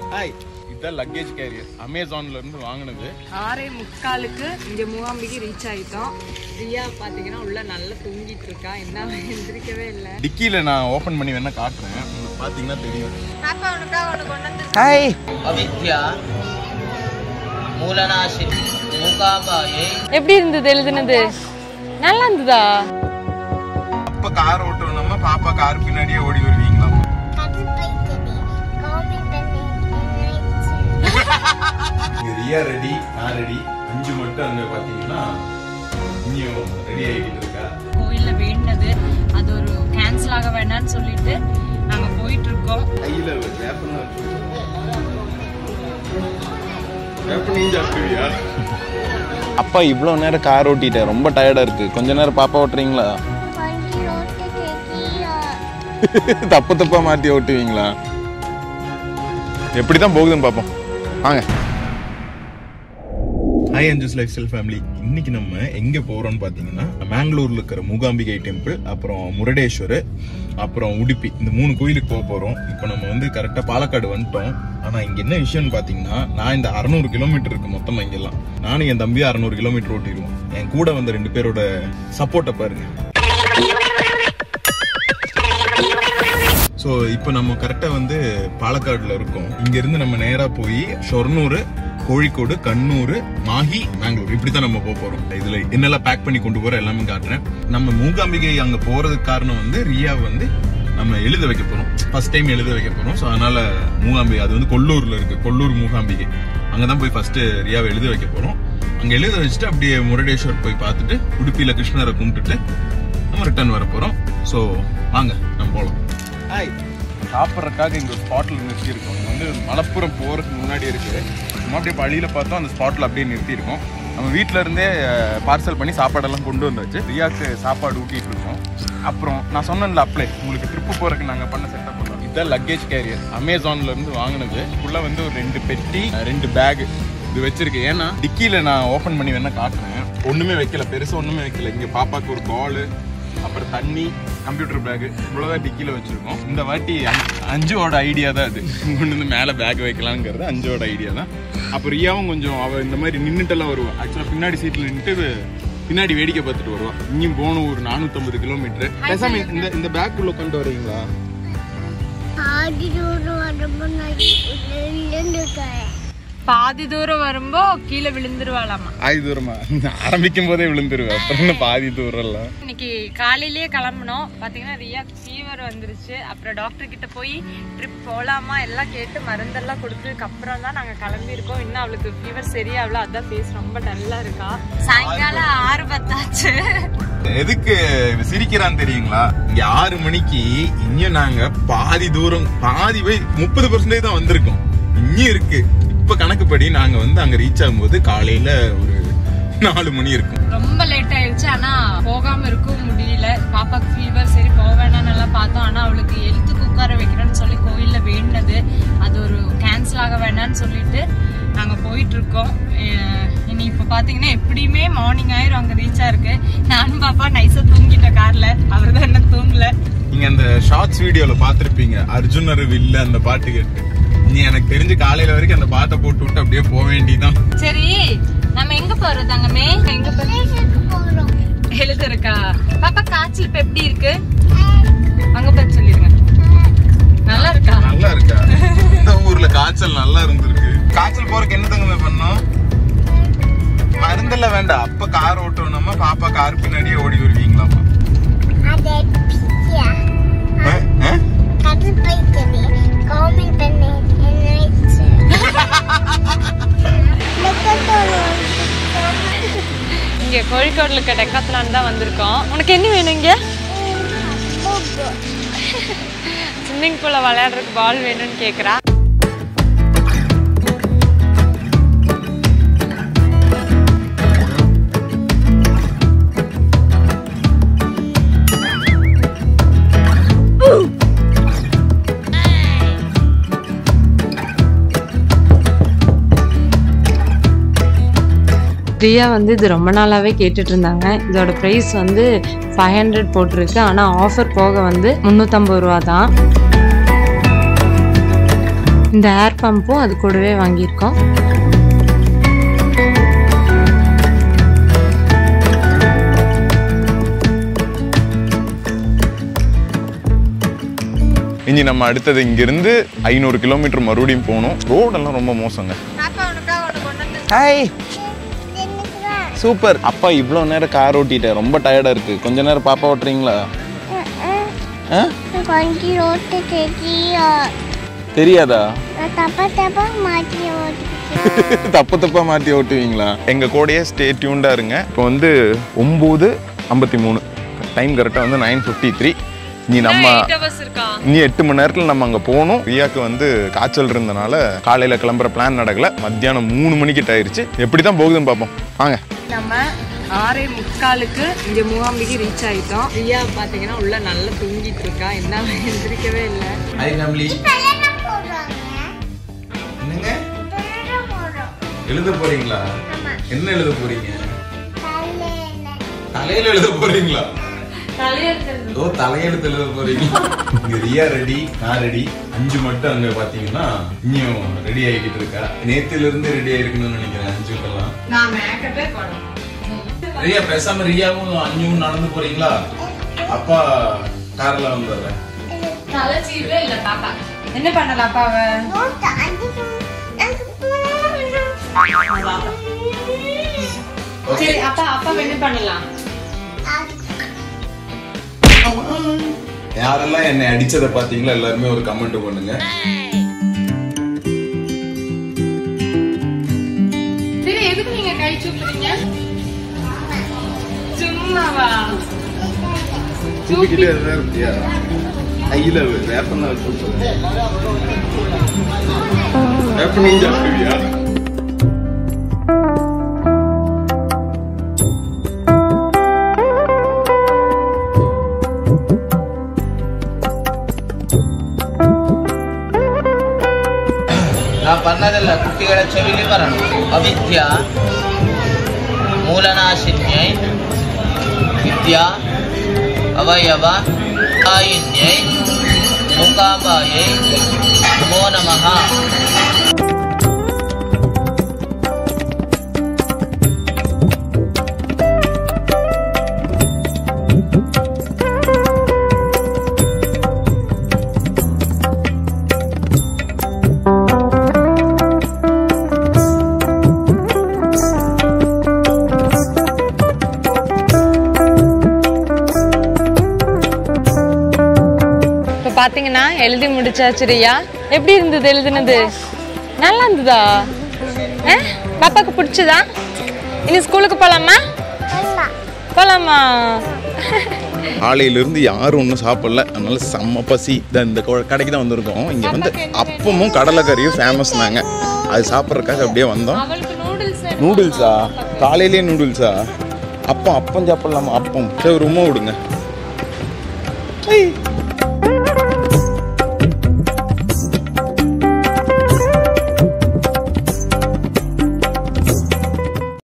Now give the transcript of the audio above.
Hi இதுதான் luggage carrier அமேசான்ல இருந்து வாங்கினது ஆறே முக்காலுக்கு இங்க மூகாம்பிக்கு ரீச் ஆயிட்டோம் ரியா பாத்தீங்கன்னா உள்ள நல்லா தூங்கிட்டு இருக்கா என்ன எந்திரிக்கவே இல்லை டிக்கியில நான் ஓபன் பண்ணி வேணா காட்டுறேன் உங்களுக்கு பாத்தீங்கன்னா தெரியும் பாப்பா உனக்கா உனக்கு கொண்டு வந்து ஹாய் अविद्या मूलनाशिनी मूकाम्बायै எப்படி இருந்தது எழுதுனது நல்லா இருந்ததா அப்ப கார் ஓட்டணும்னா பாப்பா கார் பின்னாடியே ஓடி வருவீங்களா இங்க ரியா ரெடி நான் ரெடி அஞ்சு மட்டும் அங்க பாத்தீங்கன்னா இன்னும் ரெடி ஆகிட்டு இருக்கா கோயில்ல வேண்டினது அது ஒரு கேன்சல் ஆக வேண்டாம்னு சொல்லிட்டு நாங்க போயிட்டு இருக்கோம் கையில வேப்பனா வேப்பனையும் சாப்பிடுவியா அப்பா இவ்வளோ நேரம் கார் ஓட்டிட்டேன் ரொம்ப டயர்டா இருக்கு கொஞ்ச நேரம் பாப்பா ஓட்டுறீங்களா தப்பு தப்பா மாத்தி ஓட்டுவீங்களா எப்படிதான் போகுதுன்னு பார்ப்போம் வாங்க hi Anjus lifestyle family இன்னைக்கு நம்ம எங்க போறோம்னு பாத்தீங்கன்னா மேங்களூர்ல இருக்கிற மூகாம்பிகை டெம்பிள் அப்புறம் முரடேஸ்வர் அப்புறம் உடுப்பி இந்த மூணு கோயிலுக்கு போக போறோம் இப்போ நம்ம வந்து கரெக்டா பாலக்காடு வந்துட்டோம் ஆனா இங்க என்ன விஷயம்னு பாத்தீங்கன்னா நான் இந்த அறுநூறு கிலோமீட்டர் இருக்கு மொத்தமா இங்கெல்லாம் நானும் என் தம்பி அறுநூறு கிலோமீட்டர் ஓட்டிடுவோம் என் கூட வந்த ரெண்டு பேரோட சப்போர்ட்டை பாருங்க ஸோ இப்போ நம்ம கரெக்டாக வந்து பாலக்காடுல இருக்கோம் இங்க இருந்து நம்ம நேரா போய் ஷொர்ணூர் கோழிக்கோடு கண்ணூர் மாஹி மேங்களூர் இப்படி தான் நம்ம போக போறோம் இதுல என்னெல்லாம் பேக் பண்ணி கொண்டு போறோம் எல்லாமே காட்டுறேன் நம்ம மூகாம்பிகை அங்க போறதுக்கு காரணம் வந்து ரியா வந்து நம்ம எழுத வைக்க போறோம் ஃபர்ஸ்ட் டைம் எழுத வைக்க போறோம் ஸோ அதனால மூகாம்பிகை அது வந்து கொல்லூர்ல இருக்கு கொல்லூர் மூகாம்பிகை அங்கதான் போய் ஃபர்ஸ்ட் ரியாவை எழுத வைக்க போறோம் அங்க எழுத வச்சுட்டு அப்படியே முரடேஸ்வர் போய் பார்த்துட்டு உடுப்பியில கிருஷ்ணரை கும்பிட்டுட்டு நம்ம ரிட்டர்ன் வர போறோம் ஸோ வாங்க நம்ம போலாம் ஹாய் சாப்பிட்றதுக்காக இங்க ஒரு ஸ்பாட்ல நிறுத்தி இருக்கோம் இங்க வந்து மலப்புரம் போறதுக்கு முன்னாடி இருக்கு சும்மா அப்படியே வழியில பார்த்தோம் அந்த ஸ்பாட்ல அப்படியே நிறுத்தி இருக்கோம் நம்ம வீட்ல இருந்தே பார்சல் பண்ணி சாப்பாடெல்லாம் கொண்டு வந்தாச்சு ரியாக்கு சாப்பாடு ஊட்டிட்டு இருக்கோம் அப்புறம் நான் சொன்னேன்ல அப்ளை உங்களுக்கு ட்ரிப்பு போறதுக்கு நாங்க பண்ண செட்டப் பண்ணோம் இதுதான் லக்கேஜ் கேரியர் அமேசான்ல இருந்து வாங்கினது உள்ள வந்து ஒரு ரெண்டு பெட்டி ரெண்டு பேக் இது வச்சிருக்கு ஏன்னா டிக்கியில நான் ஓபன் பண்ணி வேணா காட்டுறேன் ஒண்ணுமே வைக்கல பெருசா ஒண்ணுமே வைக்கல இங்க பாப்பாக்கு ஒரு பால் அப்புறம் தண்ணி கம்ப்யூட்டர் பேக் இவ்வளவுதான் டிக்கில வச்சிருக்கோம் இந்த வாட்டி அஞ்சு- அஞ்சுவோட ஐடியா தான் அது கொண்டு வந்து மேல பேக் வைக்கலாங்கிறது அஞ்சோட ஐடியா தான் அப்போ ரியாவும் கொஞ்சம் அவ இந்த மாதிரி நின்னுட்டெல்லாம் வருவா ஆக்சுவலா பின்னாடி சீட்ல நின்னுட்டு பின்னாடி வேடிக்கை பார்த்துட்டு வருவா இங்கேயும் போகணும் ஒரு நானூத்தம்பது கிலோமீட்டர் பேசாம இந்த இந்த பேக் உள்ள கொண்டு வரீங்களா பாதி தூரம் வரும்போ கீழே விழுந்துருவாளாமா ஆதி தூரமா ஆரம்பிக்கும் போதே விழுந்துருவேன் அப்புறம் என்ன பாதி தூரம் எல்லாம் இன்னைக்கு காலையிலேயே கிளம்பணும் பாத்தீங்கன்னா ரியா ஃபீவர் வந்துருச்சு அப்புறம் டாக்டர் கிட்ட போய் ட்ரிப் போலாமா எல்லாம் கேட்டு மருந்தெல்லாம் கொடுத்ததுக்கு அப்புறம் தான் நாங்க கிளம்பி இருக்கோம் இன்னும் அவளுக்கு ஃபீவர் சரியாகல அதான் ஃபேஸ் ரொம்ப டல்லா இருக்கா சாயங்காலம் ஆறு பத்தாச்சு எதுக்கு சிரிக்கிறான்னு தெரியுங்களா இங்க ஆறு மணிக்கு இன்னும் நாங்க பாதி தூரம் பாதி போய் முப்பது பர்சன்டேஜ் தான் வந்திருக்கோம் இன்னும் இருக்கு இப்ப கணக்குப்படி நாங்க வந்து அங்க ரீச் ஆகும்போது காலையில ஒரு நாலு மணி இருக்கும் ரொம்ப லேட் ஆயிடுச்சு ஆனா போகாம இருக்கவும் முடியல பாப்பாக்கு ஃபீவர் சரி போக வேணாம்னு எல்லாம் பார்த்தோம் ஆனா அவளுக்கு எழுத்துக்கு உட்கார வைக்கிறேன்னு சொல்லி கோயில்ல வேண்டினது அது ஒரு கேன்சல் ஆக வேண்டாம்னு சொல்லிட்டு நாங்க போயிட்டு இருக்கோம் அஹ் இனி இப்ப பாத்தீங்கன்னா எப்படியுமே மார்னிங் ஆயிரும் அங்க ரீச் ஆயிருக்கு நானும் பாப்பா நைஸா தூங்கிட்டேன் கார்ல அவர் தான் என்ன தூங்கல நீங்க அந்த ஷார்ட்ஸ் வீடியோல பாத்திருப்பீங்க அர்ஜுனர் வில்ல அந்த பாட்டு கேட்டு நீ எனக்கு தெரிஞ்சு காலையில வரைக்கும் அந்த பாட்டை போட்டு விட்டு அப்படியே போக வேண்டியதான் சரி நம்ம எங்க போறோம் தங்கமே எங்க போறோம் எழுத இருக்கா பாப்பா காய்ச்சல் இப்ப எப்படி இருக்கு அங்க போய் சொல்லிருங்க நல்லா இருக்கா நல்லா இருக்கா இந்த ஊர்ல காய்ச்சல் நல்லா இருந்திருக்கு காய்ச்சல் போறதுக்கு என்ன தங்க பண்ணோம் மருந்தெல்லாம் வேண்டாம் அப்ப கார் ஓட்டணுமா பாப்பா கார் பின்னாடியே ஓடி வருவீங்களாமா ஆ? ஆ? இங்க கோழிக்கோடுல இருக்க டெக்காத்லான் தான் வந்திருக்கோம் உனக்கு என்ன வேணும் இங்க ஸ்விம்மிங் பூல்ல விளையாடுறதுக்கு பால் வேணும்னு கேக்குறா ரியா வந்து இது ரொம்ப நாளாவே கேட்டுட்டு இருந்தாங்க இதோட ப்ரைஸ் வந்து ஃபைவ் ஹண்ட்ரட் போட்டிருக்கு ஆனால் ஆஃபர் போக வந்து முந்நூற்றம்பது ரூபா தான் இந்த ஏர் பம்பும் அது கூடவே வாங்கியிருக்கோம் இனி நம்ம அடுத்தது இங்கிருந்து ஐநூறு கிலோமீட்டர் மறுபடியும் போகணும் ரோடெல்லாம் ரொம்ப மோசங்க ஹாய் சூப்பர் அப்பா இவ்வளோ நேரம் கார் ஓட்டிட்டேன் ரொம்ப டயர்டாக இருக்கு கொஞ்ச நேரம் பாப்பா ஓட்டுறீங்களா ஆ கொஞ்சம் ரோட்டு தெரியும் தெரியாதா தப்பா தப்பா மாற்றி ஓட்டு தப்பு தப்பா மாற்றி ஓட்டுவீங்களா எங்கள் கூடயே ஸ்டே டியூண்டாக இருங்க இப்போ வந்து ஒம்பது ஐம்பத்தி மூணு டைம் கரெக்டாக வந்து நைன் ஃபிஃப்டி த்ரீ நீ நம்ம இருக்கா இனி எட்டு மணி நேரத்தில் நம்ம அங்கே போகணும் ரியாக்கு வந்து காய்ச்சல் இருந்தனால காலையில் கிளம்புற பிளான் நடக்கல மத்தியானம் மூணு மணிக்கிட்ட ஆயிருச்சு எப்படி தான் போகுதுன்னு பார்ப்போம் வாங்க நம்ம ஆறே முக்காலுக்கு இங்க மூகாம்பிக்கு ரீச் ஆயிட்டோம் ரியா பாத்தீங்கன்னா உள்ள நல்லா தூங்கிட்டு இருக்கா என்ன எந்திரிக்கவே இல்லை ஹாய் ஃபேமிலி போடுறாங்க என்னங்க போடுறோம் எழுத போறீங்களா என்ன எழுத போறீங்க தலையில தலையில எழுத போறீங்களா தலையெழுத்து ஓ தலையெழுத்து எழுத போறீங்க இங்க ரியா ரெடி நான் ரெடி அஞ்சு மட்டும் அங்க பாத்தீங்கன்னா இன்னும் ரெடி ஆகிட்டு இருக்கா நேத்துல இருந்து ரெடி ஆயிருக்கணும்னு நினைக்கிறேன் அஞ்சுக்கெல்லாம் நான் மேக்கப்பே போடணும் ரியா பேசாம ரியாவும் அஞ்சும் நடந்து போறீங்களா அப்பா கார்ல வந்துடுறேன் தலை சீவே இல்ல பாப்பா என்ன பண்ணல அப்பாவ நோட்டு அஞ்சு சரி அப்பா அப்பா என்ன பண்ணலாம் யாரெல்லாம் என்னை அடிச்சதை பாத்தீங்களா எல்லாருமே ஒரு கமெண்ட் பண்ணுங்க சரி எதுக்கு நீங்க கை சூப்புறீங்க சும்மாவா தூக்கிட்டே இருந்தா இருப்பியா கையில வேப்பம் வேப்பம் நீ சாப்பிடுவியா நான் பண்ணதில்ல குட்டிகளை செவிலி பரணும் அவித்யா மூலநாசின்யை வித்யா அவயவ ஆயின்யை மூகாபாயை நமோ நமः இப்ப பாத்தீங்கன்னா எழுதி முடிச்சாச்சு ரியா எப்படி இருந்தது எழுதுனது நல்லா இருந்ததா ஆ? பாப்பாக்கு பிடிச்சதா இனி ஸ்கூலுக்கு போலாமா போலாமா காலையிலிருந்து யாரும் ஒன்றும் சாப்பிடல அதனால செம்ம பசி இந்த இந்த கொ- கடைக்கு தான் வந்திருக்கோம் இங்கே வந்து அப்பமும் கடலைக்கறியும் ஃபேமஸ் தாங்க அது சாப்பிட்றதுக்காக அப்படியே வந்தோம் அவளுக்கு நூடுல்ஸ் நூடுல்ஸா காலையிலேயே நூடுல்ஸா அப்பம் அப்பம் சாப்பிடலாமா அப்பம் சரி ஒரு உமா விடுங்க ஐய்.